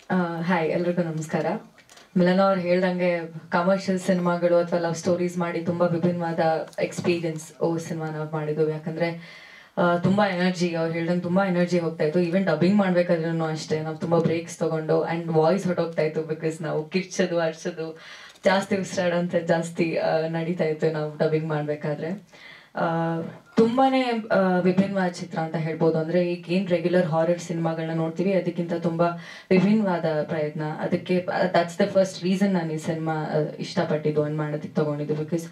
Hi ಎಲ್ರಿಗೂ ನಮಸ್ಕಾರ ಮಿಲನ್ ಅವ್ರು ಹೇಳ್ದಂಗೆ ಕಮರ್ಷಿಯಲ್ ಸಿನಿಮಾಗಳು ಅಥವಾ ಲವ್ ಸ್ಟೋರೀಸ್ ಮಾಡಿ ತುಂಬಾ ವಿಭಿನ್ನವಾದ ಎಕ್ಸ್ಪೀರಿಯನ್ಸ್ ಓ ಸಿನಿಮಾ ನಾವು ಮಾಡಿದ್ವು ಯಾಕಂದ್ರೆ ಆ, ತುಂಬಾ ಎನರ್ಜಿ ಅವ್ರು ಹೇಳ್ದಂಗೆ ತುಂಬಾ ಎನರ್ಜಿ ಹೋಗ್ತಾ ಇತ್ತು ಈವನ್ ಡಬ್ಬಿಂಗ್ ಮಾಡ್ಬೇಕಾದ್ರೂ ಅಷ್ಟೇ ನಾವು ತುಂಬಾ ಬ್ರೇಕ್ಸ್ ತಗೊಂಡು ಅಂಡ್ ವಾಯ್ಸ್ ಹೊಟ್ಟೋಗ್ತಾ ಇತ್ತು ಬಿಕಾಸ್ ನಾವು ಕಿರ್ಚೋದು ಅರ್ಚೋದು ಜಾಸ್ತಿ ಉಸಿರಾಡೋಂಥ ಜಾಸ್ತಿ ಆ, ನಡೀತಾ ಇತ್ತು ನಾವು ಡಬ್ಬಿಂಗ್ ಮಾಡ್ಬೇಕಾದ್ರೆ ಆ, ತುಂಬಾನೇ ಆ, ವಿಭಿನ್ನವಾದ ಚಿತ್ರ ಅಂತ ಹೇಳ್ಬೋದು ಅಂದ್ರೆ ಈಗ ಏನ್ ರೆಗ್ಯುಲರ್ ಹಾರರ್ ಸಿನಿಮಾಗಳನ್ನ ನೋಡ್ತೀವಿ ಅದಕ್ಕಿಂತ ತುಂಬಾ ವಿಭಿನ್ನವಾದ ಪ್ರಯತ್ನ ಅದಕ್ಕೆ ದಟ್ಸ್ ದ ಫಸ್ಟ್ ರೀಸನ್ ನಾನು ಈ ಸಿನಿಮಾ ಇಷ್ಟಪಟ್ಟಿದ್ದು ಅನ್ ಮಾಡೋದಕ್ಕೆ ತಗೊಂಡಿದ್ದು ಬಿಕಾಸ್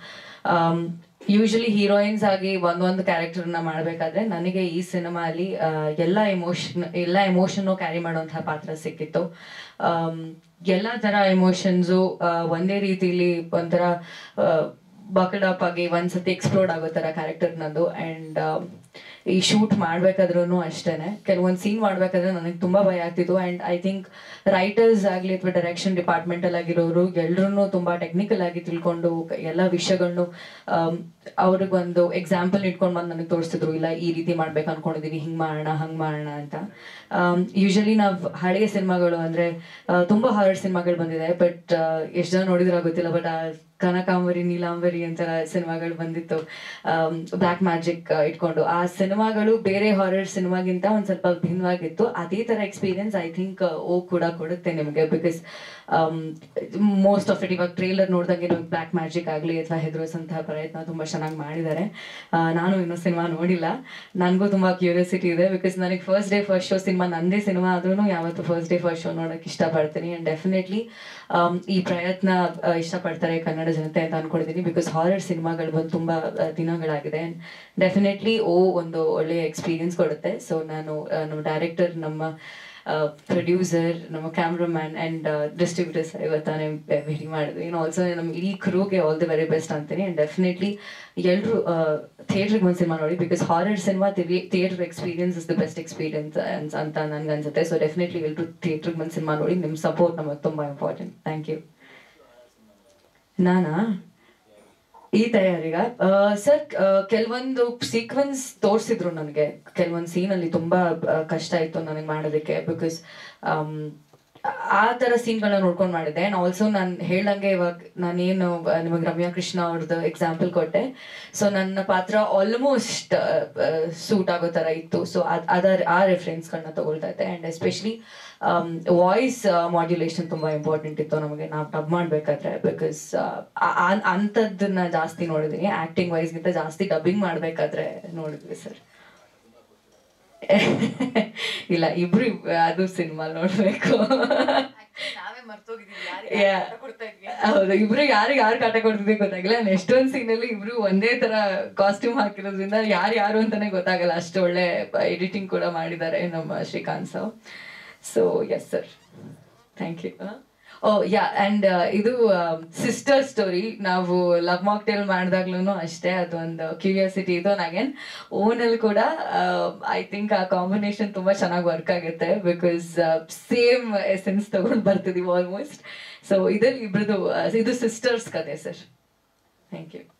ಯೂಶಲಿ ಹೀರೋಯಿನ್ಸ್ ಆಗಿ ಒಂದೊಂದು ಕ್ಯಾರೆಕ್ಟರ್ನ ಮಾಡಬೇಕಾದ್ರೆ ನನಗೆ ಈ ಸಿನಿಮಾ ಅಲ್ಲಿ ಆ, ಎಲ್ಲ ಎಮೋಷನ್ ಎಲ್ಲ ಎಮೋಷನ್ನು ಕ್ಯಾರಿ ಮಾಡುವಂತಹ ಪಾತ್ರ ಸಿಕ್ಕಿತ್ತು ಆಮ್, ಎಲ್ಲ ತರ ಎಮೋಷನ್ಸು ಒಂದೇ ರೀತಿಲಿ ಒಂಥರ ಬಕಡ್ ಅಪ್ ಆಗಿ ಒಂದ್ಸತಿ ಎಕ್ಸ್ಪ್ಲೋರ್ಡ್ ಆಗೋ ತರ ಕ್ಯಾರೆಕ್ಟರ್ ನಂದು ಅಂಡ್ ಈ ಶೂಟ್ ಮಾಡ್ಬೇಕಾದ್ರೂ ಅಷ್ಟೇನೆ ಕೆಲವೊಂದು ಸೀನ್ ಮಾಡ್ಬೇಕಾದ್ರೆ ನನಗೆ ತುಂಬಾ ಭಯ ಆಗ್ತಿತ್ತು ಅಂಡ್ ಐ ಥಿಂಕ್ ರೈಟರ್ಸ್ ಆಗ್ಲಿ ಅಥವಾ ಡೈರೆಕ್ಷನ್ ಡಿಪಾರ್ಟ್ಮೆಂಟಲ್ ಆಗಿರೋರು ಎಲ್ರೂ ತುಂಬಾ ಟೆಕ್ನಿಕಲ್ ಆಗಿ ತಿಳ್ಕೊಂಡು ಕ- ಎಲ್ಲ ವಿಷಯಗಳನ್ನು ಅವ್ರಿಗೊಂದು ಎಕ್ಸಾಂಪಲ್ ಇಟ್ಕೊಂಡು ಬಂದು ನನಗೆ ತೋರಿಸ್ತಿದ್ರು ಇಲ್ಲ ಈ ರೀತಿ ಮಾಡ್ಬೇಕು ಅನ್ಕೊಂಡಿದೀವಿ ಹಿಂಗ್ ಮಾಡೋಣ ಹಂಗ್ ಮಾಡೋಣ ಅಂತ ಯೂಶಲಿ ನಾವ್ ಹಳೆಯ ಸಿನಿಮಾಗಳು ಅಂದ್ರೆ ಆ, ತುಂಬಾ ಹಾರರ್ ಸಿನಿಮಾಗಳು ಬಂದಿದೆ ಬಟ್ ಎಷ್ಟು ಜನ ನೋಡಿದ್ರ ಗೊತ್ತಿಲ್ಲ ಬಟ್ ಕನಕಾಂಬರಿ ನೀಲಾಂಬರಿ ಅಂತ ಸಿನಿಮಾಗಳು ಬಂದಿತ್ತು ಬ್ಲ್ಯಾಕ್ ಮ್ಯಾಜಿಕ್ ಇಟ್ಕೊಂಡು ಆ ಸಿನಿಮಾಗಳು ಬೇರೆ ಹಾರರ್ ಸಿನಿಮಾಗಿಂತ ಒಂದ್ ಸ್ವಲ್ಪ ಭಿನ್ನವಾಗಿತ್ತು ಅದೇ ತರ ಎಕ್ಸ್ಪೀರಿಯನ್ಸ್ ಐ ಥಿಂಕ್ ಓ ಕೂಡ ಕೊಡುತ್ತೆ ನಿಮಗೆ ಬಿಕಾಸ್ ಮೋಸ್ಟ್ ಆಫ್ ಇಟ್ ಇವಾಗ ಟ್ರೇಲರ್ ನೋಡಿದಂಗೆ ನಿಮ್ಗೆ ಬ್ಲ್ಯಾಕ್ ಮ್ಯಾಜಿಕ್ ಆಗಲಿ ಅಥವಾ ಹೆದರಿಸಂತಹ ಪ್ರಯತ್ನ ತುಂಬಾ ಚೆನ್ನಾಗಿ ಮಾಡಿದ್ದಾರೆ ಆ, ನಾನು ಇನ್ನೂ ಸಿನಿಮಾ ನೋಡಿಲ್ಲ ನನಗೂ ತುಂಬಾ ಕ್ಯೂರಿಯಾಸಿಟಿ ಇದೆ ಬಿಕಾಸ್ ನನಗೆ first day first show cinema ನಂದೇ ಸಿನಿಮಾ ಆದ್ರೂ ಯಾವತ್ತು ಫಸ್ಟ್ ಡೇ ಫಸ್ಟ್ ಶೋ ನೋಡಕ್ ಇಷ್ಟಪಡ್ತೀನಿ ಅಂಡ್ ಡೆಫಿನೆಟ್ಲಿ ಈ ಪ್ರಯತ್ನ ಆ, ಇಷ್ಟಪಡ್ತಾರೆ ಕನ್ನಡ ಜನತೆ ಅಂತ ಅನ್ಕೊಂಡಿದ್ದೀನಿ ಬಿಕಾಸ್ ಹಾರರ್ ಸಿನಿಮಾಗಳು ಬಂದು ತುಂಬಾ ಆ, ದಿನಗಳಾಗಿದೆ ಡೆಫಿನೆಟ್ಲಿ ಓ ಒಂದು ಒಳ್ಳೆಯ ಎಕ್ಸ್ಪೀರಿಯನ್ಸ್ ಕೊಡುತ್ತೆ ಸೊ ನಾನು ಆ, ನಮ್ಮ ಡೈರೆಕ್ಟರ್ ನಮ್ಮ ಪ್ರೊಡ್ಯೂಸರ್ ನಮ್ಮ ಕ್ಯಾಮ್ರಾಮ್ಯಾನ್ ಅಂಡ್ ಡಿಸ್ಟ್ರಿಬ್ಯೂಟರ್ಸ್ ಇವತ್ತಾನೆ ಭೇಟಿ ಮಾಡಿದ್ವಿ ಇನ್ನು ಆಲ್ಸೋ ನಮ್ಮ ಇಡೀ ಕ್ರೂಗೆ ಆಲ್ ದಿ ವೆರಿ ಬೆಸ್ಟ್ ಅಂತೀನಿ ಅಂಡ್ ಡೆಫಿನೆಟ್ಲಿ ಎಲ್ಲರೂ ಥಿಯೇಟ್ರಿಗೆ ಒಂದು ಸಿನಿಮಾ ನೋಡಿ because horror cinema theatre experience is the best experience ಅಂತ ನನ್ಗೆ ಅನ್ಸುತ್ತೆ ಸೊ ಡೆಫಿನೆಟ್ಲಿ ಎಲ್ಲರೂ ಥಿಯೇಟ್ರಿಗೆ ಒಂದು ಸಿನಿಮಾ ನೋಡಿ ನಿಮ್ಮ ಸಪೋರ್ಟ್ ನಮಗೆ ತುಂಬಾ ಇಂಪಾರ್ಟೆಂಟ್ ಥ್ಯಾಂಕ್ ಯು ನಾನಾ ಈ ತಯಾರಿಗ ಸರ್ ಕೆಲವೊಂದು ಸೀಕ್ವೆನ್ಸ್ ತೋರಿಸಿದ್ರು ನನಗೆ ಕೆಲವೊಂದು ಸೀನ್ ಅಲ್ಲಿ ತುಂಬಾ ಆ, ಕಷ್ಟ ಇತ್ತು ನನಗೆ ಮಾಡೋದಕ್ಕೆ ಬಿಕಾಸ್ ಆ ತರ ಸೀನ್ಗಳನ್ನ ನೋಡ್ಕೊಂಡು ಮಾಡಿದ್ದೆ ಅಂಡ್ ಆಲ್ಸೋ ನಾನು ಹೇಳ್ದಂಗೆ ಇವಾಗ ನಾನೇನು ಆ, ನಿಮಗೆ ರಮ್ಯಾ ಕೃಷ್ಣ ಅವ್ರದ್ದು ಎಕ್ಸಾಂಪಲ್ ಕೊಟ್ಟೆ ಸೊ ನನ್ನ ಪಾತ್ರ ಆಲ್ಮೋಸ್ಟ್ ಸೂಟ್ ಆಗೋ ತರ ಇತ್ತು ಸೊ ಅದರ ಆ ರೆಫರೆನ್ಸ್ಗಳನ್ನ ತಗೊಳ್ತಾ ಇದ್ದೆ ಅಂಡ್ ಎಸ್ಪೆಷಲಿ ವಾಯ್ಸ್ ಮಾಡ್ಯುಲೇಷನ್ ತುಂಬಾ ಇಂಪಾರ್ಟೆಂಟ್ ಇತ್ತು ನಮಗೆ ನಾವು ಡಬ್ ಮಾಡ್ಬೇಕಾದ್ರೆ ಬಿಕಾಸ್ ಅಂಥದ್ದನ್ನ ಜಾಸ್ತಿ ನೋಡಿದೀನಿ ಆಕ್ಟಿಂಗ್ ವೈಸ್ಗಿಂತ ಜಾಸ್ತಿ ಡಬ್ಬಿಂಗ್ ಮಾಡ್ಬೇಕಾದ್ರೆ ನೋಡಿದ್ವಿ ಸರ್ ಇಲ್ಲ ಇಬ್ರು ಅದು ಸಿನಿಮಾ ನೋಡ್ಬೇಕು ನಾವೇ ಮರ್ತೋಗಿದೀವಿ Yeah. ಯಾರಿಗೆ ಕೊಡ್ತಾ ಇದ್ವಿ ಹೌದು ಇಬ್ರು ಯಾರಿಗೆ ಯಾರು ಕಾಟ ಕೊಡ್ತಿದ್ವಿ ಗೊತ್ತಾಗಿಲ್ಲ And ಎಷ್ಟೊಂದ್ ಸೀನ್ ಅಲ್ಲಿ ಇಬ್ರು ಒಂದೇ ತರ ಕಾಸ್ಟ್ಯೂಮ್ ಹಾಕಿರೋದ್ರಿಂದ ಯಾರು ಯಾರು ಅಂತಾನೆ ಗೊತ್ತಾಗಲ್ಲ ಅಷ್ಟು ಒಳ್ಳೆ ಎಡಿಟಿಂಗ್ ಕೂಡ ಮಾಡಿದ್ದಾರೆ ನಮ್ಮ Srikanth sir so yes sir thank you oh yeah and ಇದು ಸಿಸ್ಟರ್ ಸ್ಟೋರಿ ನಾವು ಲವ್ ಮಾಕ್ಟೇಲ್ ಮಾಡಿದಾಗ್ಲೂ ಅಷ್ಟೇ ಅದೊಂದು ಕ್ಯೂರಿಯಾಸಿಟಿ ಇದು ಅಗೇನ್ ಓನಲ್ಲಿ ಕೂಡ ಐ ಥಿಂಕ್ ಆ ಕಾಂಬಿನೇಷನ್ ತುಂಬಾ ಚೆನ್ನಾಗಿ ವರ್ಕ್ ಆಗುತ್ತೆ ಬಿಕಾಸ್ ಸೇಮ್ ಎಸೆನ್ಸ್ ತಗೊಂಡು ಬರ್ತಿದೀವಿ ಆಲ್ಮೋಸ್ಟ್ ಸೊ ಇದ್ರಲ್ಲಿ ಇಬ್ರದ್ದು ಇದು ಸಿಸ್ಟರ್ಸ್ ಕತೆ ಸರ್ ಥ್ಯಾಂಕ್ ಯು